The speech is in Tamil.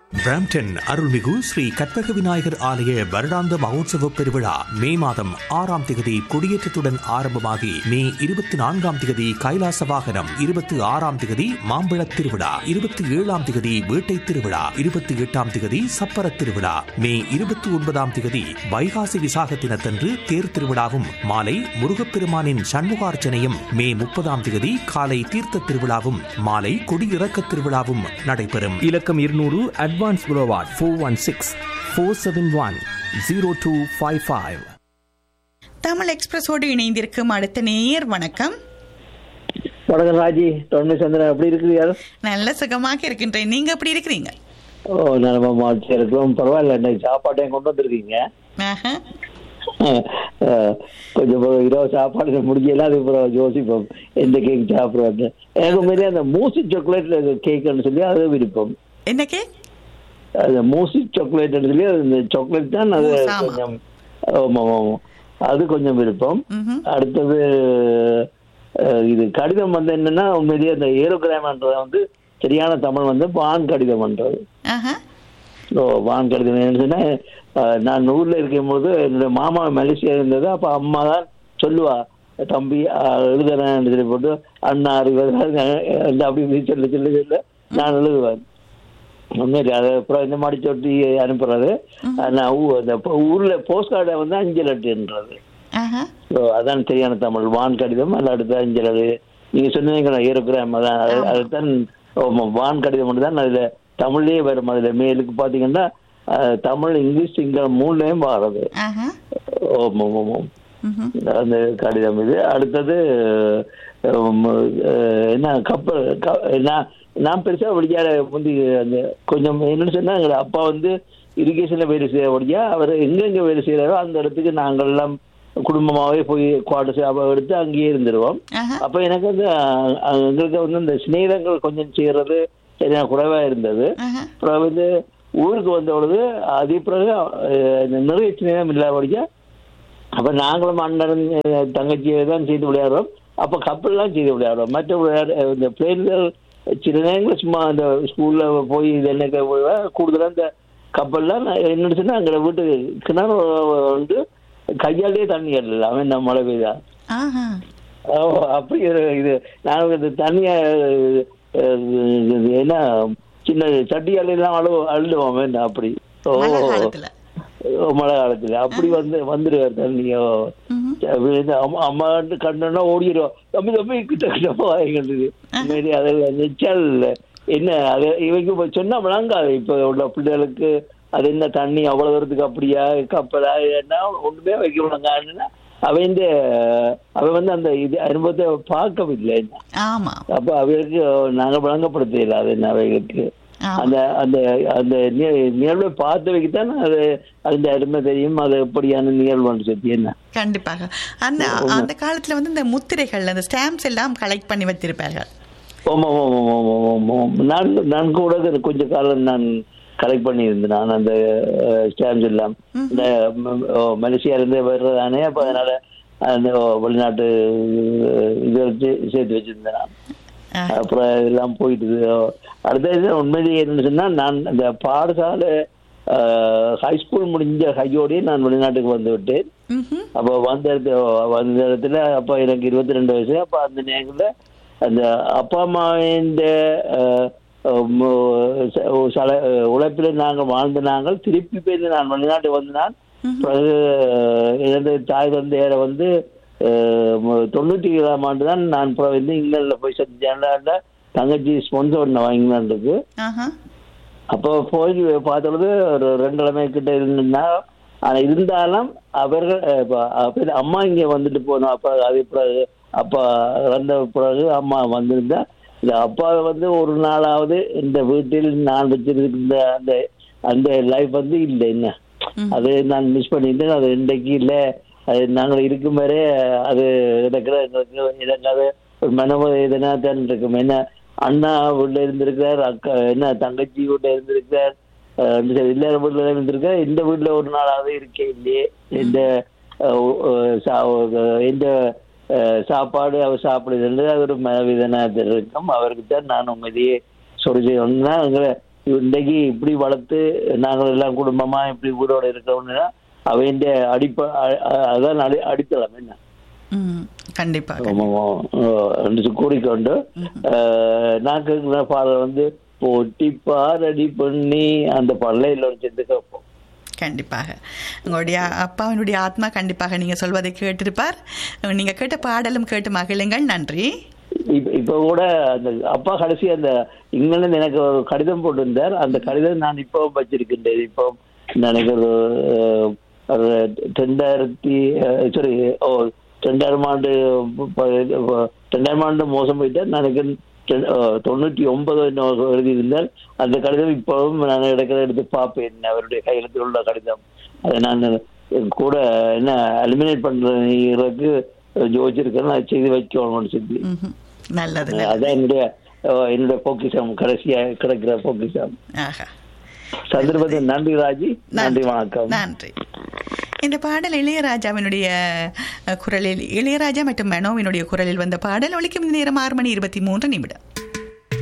பிராம்டன் அருள்மிகு ஸ்ரீ கற்பக விநாயகர் ஆலய வருடாந்த மகோத்சவ பெருவிழா மே மாதம் ஆறாம் திகதி கொடியேற்றத்துடன் ஆரம்பமாகி மே இருபத்தி நான்காம் திகதி கைலாச வாகனம் இருபத்தி ஆறாம் திகதி மாம்பழத் திருவிழா இருபத்தி ஏழாம் திகதி வேட்டை திருவிழா இருபத்தி எட்டாம் திகதி சப்பர திருவிழா மே இருபத்தி ஒன்பதாம் திகதி வைகாசி விசாக தினத்தன்று தேர் திருவிழாவும் மாலை முருகப்பெருமானின் சண்முகார்ச்சனையும் மே முப்பதாம் திகதி காலை தீர்த்த திருவிழாவும் மாலை கொடியிறக்க திருவிழாவும் நடைபெறும் இலக்கம் இருநூறு அட்வான்ஸ் புரோவாட் four one six four seven one zero two five five Tamil எக்ஸ்பிரஸோடு இணைந்திருக்கும் அடுத்த நேயர் வணக்கம் வணக்கம் ராஜி தொன்மை சந்திரன் எப்படி இருக்கிறீர்கள் நல்ல சுகமாக இருக்கின்றேன் நீங்க எப்படி இருக்கிறீங்க ஓ நம்ம மாற்றி இருக்கிறோம் பரவாயில்ல இன்னைக்கு சாப்பாட்டையும் கொண்டு வந்திருக்கீங்க ஆஹா. அஹ், கொஞ்சம் பிறகு இரவு சாப்பாடு முடிஞ்சல அது பிறகு யோசிப்போம் எந்த கேக் சாப்பிடுவாங்க எனக்கு மாரி அந்த மூசி சாக்லேட்ல கேக்குன்னு சொல்லி அது விருப்பம் என்ன கே அந்த மூசி சாக்லேட் சொல்லி அந்த சாக்லேட் தான் அது மூஸ், ஆமா. கொஞ்சம் ஆமா ஆமா அது கொஞ்சம் விருப்பம் ம்ஹும். அடுத்தது அஹ், இது கடிதம் வந்து என்னன்னா உண்மையிலேயே அந்த ஏரோகிராம்ன்றத வந்து சரியான தமிழ் வந்து வான் கடிதம்ன்றது ஆஹா. ஓ வான் கடிதம் என்னன்னு சொன்னா அஹ், நான் ஊர்ல இருக்கும்போது என்னோட மாமா மலேசியா இருந்தது அப்ப அம்மா தான் சொல்லுவா தம்பி அஹ், எழுதுறேன் சொல்லி போட்டு அண்ணா அறிவது அப்படி இப்படி சொல்ல சொல்ல சொல்ல நான் எழுதுவேன் உண்மையிலே அது அப்புறம் இந்த மாதிரி சொட்டி அனுப்புறது நான் ஊ- அந்த போ- ஊர்ல போஸ்ட் கார்டை வந்து அஞ்சல் அட்டுன்றது ஆஹா. ஓ, அதான் சரியான தமிழ் வான் கடிதம் அல்ல அடுத்த அஞ்சல் அது நீங்க சொன்னீங்க ஏரோகிராம் அதான் அது- அதுதான் ஆமா, வான் கடிதம் மட்டும் தான் அதுல தமிழ்லயே வரும் அதுல மேலுக்கு பாத்தீங்கன்னா அஹ், தமிழ் இங்கிலீஷ் சிங்களம் மூணுலயும் வாடுறது ஆஹா. ஓம் ஓம் ஓம் ஓம். ம்ஹும். அந்த கடிதம் இது அடுத்தது உம், அஹ், என்ன கப்பல் க- நான் நான் பெருசா படிக்காத முந்தி அந்த கொஞ்சம் என்னன்னு சொன்னா எங்க அப்பா வந்து இரிகேஷன்ல வேலை செய்ய படியா அவர் எங்கெங்க வேலை செய்யறாரோ அந்த இடத்துக்கு நாங்கள் எல்லாம் குடும்பமாவே போய் குவார்டர்ஸ் எடுத்து அங்கேயே இருந்துருவோம் ஆஹா. அப்ப எனக்கு வந்து அஹ், அஹ், எங்களுக்கு வந்து இந்த சிநேகங்கள் கொஞ்சம் செய்யறது சரியா குறைவா இருந்தது ஆஹா. அப்புறம் வந்து ஊருக்கு வந்த பொழுது அதே பிறகு அஹ், நிறைய சிநேகம் இல்லாதபடியா அப்ப நாங்களும் அண்ணன் அஹ், தங்கச்சியை தான் செய்து விளையாடுறோம் அப்ப கப்பல்லாம் செய்து விளையாடுறோம் மற்ற விளையாடு அஹ், இந்த பிளேன்கள் சில நேரங்கள் சும்மா அந்த ஸ்கூல்ல போய் இது என்ன கூடுதலா இந்த கப்பல்லாம் நான் என்ன சொன்னா எங்களை வீட்டுக்கு கிணறு வந்து கையாலேயே தண்ணி ஏறல அவன் நம்ம மழை பெய்தா ஆஹா. ஓ, அப்படி ஒரு இது நான் இந்த தண்ணிய அஹ், இது என்ன சின்ன சட்டியால எல்லாம் அழு அழுடுவோம் வேண்டாம் அப்படி ஓ மழை காலத்துல ஓ, மழை காலத்துல அப்படி வந்து வந்துருவார் தண்ணியோ ம்ஹும். இது அம்மா அம்மா கண்டோன்னா ஓடிடுவோம் தம்பி தம்பி கிட்ட கிட்ட வாங்கிட்டு மாரி அதெல்லாம் நிச்சல் என்ன அது இவைக்கு இப்ப சொன்னா விளங்காது இப்ப உள்ள பிள்ளைகளுக்கு அது என்ன தண்ணி அவ்வளவு தூரத்துக்கு அப்படியா கப்பலா என்ன ஒண்ணுமே வைக்க விளங்காதுன்னா அவன் இந்த அவன் வந்து அந்த இது அனுபவத்தை பார்க்கவில்லை ஆமா அப்ப அவைகளுக்கு நாங்க விளங்கப்படுத்தல அது என்ன அவைகளுக்கு ஆமா. அந்த அந்த அந்த நிக- நிகழ்வை பார்த்தவைக்கு தான் அது அந்த அருமை தெரியும் அது எப்படியான நிகழ்வுன்னு சொல்லி என்ன கண்டிப்பாக அந்த அந்த காலத்துல வந்து இந்த முத்திரைகள் அந்த ஸ்டாம்ப்ஸ் எல்லாம் கலெக்ட் பண்ணி வச்சிருப்பார்கள் ஆமா ஆமா ஆமா ஆமா ஆமா ஆமா ஆமா. நான் நான் கூட அது கொஞ்ச காலம் நான் கலெக்ட் பண்ணியிருந்தேன் நான் அந்த ஸ்டாம்ப்ஸ் எல்லாம் இந்த ம- ஓ, மலேசியால இருந்து வர்றதானே அப்ப அதனால அந்த ஓ, வெளிநாட்டு அஹ், இது வச்சு சேர்த்து வச்சிருந்தேன் நான் ஆஹா. அப்புறம் எல்லாம் போயிட்டு அடுத்தது உண்மையிலேயே என்ன சொன்னா நான் அந்த பாடசாலை ஹை ஸ்கூல் முடிஞ்ச கையோடய நான் வெளிநாட்டுக்கு வந்து விட்டேன் ம்ஹும். அப்போ வந்த இடத்துல வந்த இடத்துல அப்போ எனக்கு இருபத்தி ரெண்டு வயசு அப்போ அந்த நேரத்தில் அந்த அப்பா அம்மாவின் உழைப்பில் நாங்கள் வாழ்ந்த நாங்கள் திருப்பி போய் நான் வெளிநாட்டுக்கு வந்து நான் பிறகு அஹ், எனது தாய் தந்தையரை வந்து அஹ், மு- தொண்ணூற்றி ஏழாம் ஆண்டு தான் நான் அப்புறம் வந்து இங்கிலாந்துல போய் செஞ்சேன்ல தங்கச்சி ஸ்பான்சர் ஒன்று வாங்கினான் இருக்கு ஆஹா. அப்போ போய் பார்த்தது ஒரு ரெண்டு கிழமை கிட்ட இருந்ததுன்னா ஆனா இருந்தாலும் அவர்கள் அஹ், இப்ப அப்ப அம்மா இங்க வந்துட்டு போனோம் அப்ப அது பிறகு அப்பா இறந்த பிறகு அம்மா வந்திருந்தா இந்த அப்பா வந்து ஒரு நாளாவது இந்த வீட்டில் நான் வச்சிருந்த அந்த அந்த லைஃப் வந்து இல்லை என்ன அது நான் மிஸ் பண்ணிட்டேன் அது இன்றைக்கு இல்லை அது நாங்கள் இருக்கும் வரை அது எனக்கு எங்களுக்கு எனக்கு அது ஒரு மனவேதனா தான் இருக்கும் என்ன அண்ணா வீட்டுல இருந்திருக்கார் அக்கா என்ன தங்கச்சி வீட்டுல இருந்திருக்கார் அஹ் இந்த எல்லாரும் வீட்டுல இருந்திருக்கார் இந்த வீட்டுல ஒரு நாளாவது இருக்கே இல்லையே இந்த அஹ், அஹ், சா- அஹ், இந்த அஹ், சாப்பாடு அவர் சாப்பிடுறது அது ஒரு மனவேதனா இருக்கும் அவருக்கு தான் நான் உண்மையிலேயே சொல்லி செய்யணும்னா எங்களை இன்றைக்கு இப்படி வளர்த்து நாங்கள் எல்லாம் குடும்பமா இப்படி ஊரோட இருக்கிறோம்னா அவையின் அடிப்ப அ- அ- அதான் அடி அடித்தளம் என்ன ம், கண்டிப்பாக ஆமாம், ஆஹ் என்று கூறிக்கொண்டு ஆஹ் நான் கேட்கிற பாடல் வந்து போட்டி பாரடி பண்ணி அந்த பாடலை எல்லோரும் சேர்ந்து கேட்போம் கண்டிப்பாக உங்களுடைய அப்பாவினுடைய ஆத்மா கண்டிப்பாக நீங்க சொல்வதை கேட்டிருப்பார் நீங்க கேட்ட பாடலும் கேட்டு மகிழுங்கள் நன்றி இப்ப இப்ப கூட அந்த அப்பா கடைசி அந்த இங்கிலாந்து எனக்கு ஒரு கடிதம் போட்டிருந்தார் அந்த கடிதம் நான் இப்போ வச்சிருக்கின்றேன் இப்போ எனக்கு ஒரு அஹ், ஒரு ரெண்டாயிரத்தி சாரி ஓ ரெண்டாயிரம் ஆண்டு ப- ப- ரெண்டாயிரம் ஆண்டு மோசம் போயிட்டார் நான் எனக்கு ரெ- அஹ், தொண்ணூத்தி ஒன்பது எழுதியிருந்தார் அந்த கடிதம் இப்பவும் நான் இடத்துல எடுத்து பார்ப்பேன் அவருடைய கையெழுத்தில் உள்ள கடிதம் அதை நான் கூட என்ன அலுமினேட் பண்றதுக்கு யோசிச்சிருக்கேன் நான் செய்து வைக்கணும்னு சொல்லி ம்ஹும். நல்லது நல்லது. அதான் என்னுடைய அஹ், என்னுடைய பொக்கிஷம் கடைசியா கிடைக்கிற பொக்கிஷம் ஆஹா சந்தர்ப்பத்தை நன்றி ராஜி நன்றி வணக்கம் நன்றி இந்த பாடல் இளையராஜாவினுடைய அஹ், குரலில் இளையராஜா மற்றும் மனோவினுடைய குரலில் வந்த பாடல் ஒலிக்கும் நேரம் ஆறு மணி இருபத்தி மூன்று நிமிடம்